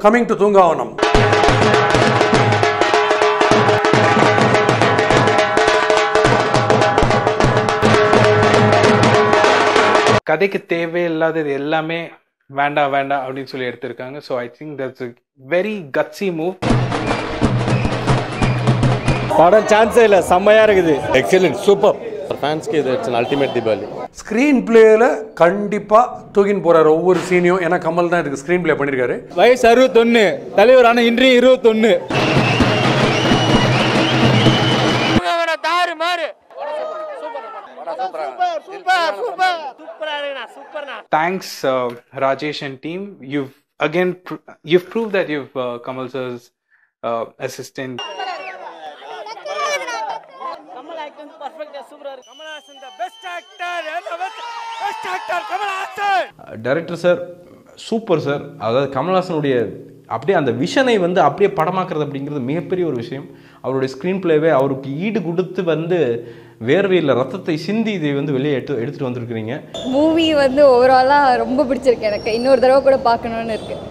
coming to Thoongavanam கதைக்கு தேவையில்லாதது எல்லாமே வேண்டாம் வேண்டாம் அப்படின்னு சொல்லி எடுத்திருக்காங்க so I think that's very gutsy move படம் சான்ஸே இல்லை செம்மையாக இருக்குது எக்ஸலன்ட் சூப்பர் ஃபேன்ஸ்க்கு இது இட்ஸ் அல்டிமேட் தீபாவளி ஸ்க்ரீன் பிளேயில் கண்டிப்பாக தூக்கின்னு போகிறாரு ஒவ்வொரு சீனையும் ஏன்னா கமல் தான் இதுக்கு ஸ்க்ரீன் ப்ளே பண்ணியிருக்காரு வயசு அறுபத்தொன்று தலைவர் ஆனால் இன்றைய இருபத்தொன்று thanks Rajesh and team you've again pr- you've proved that you've uh, Kamal sir's uh, assistant director sir super sir அதாவது கமல்ஹாசனுடைய அப்படியே அந்த விஷனை வந்து அப்படியே படமாக்குறது அப்படிங்கிறது மிகப்பெரிய ஒரு விஷயம் அவருடைய ஸ்க்ரீன் பிளேவே அவருக்கு ஈடு கொடுத்து வந்து வேர்வையில் ரத்தத்தை சிந்தி இதை வந்து வெளியே எடுத்து எடுத்துகிட்டு வந்திருக்கிறீங்க மூவி வந்து ஓவராலாக ரொம்ப பிடிச்சிருக்கு எனக்கு இன்னொரு தடவை கூட பார்க்கணுன்னு இருக்கு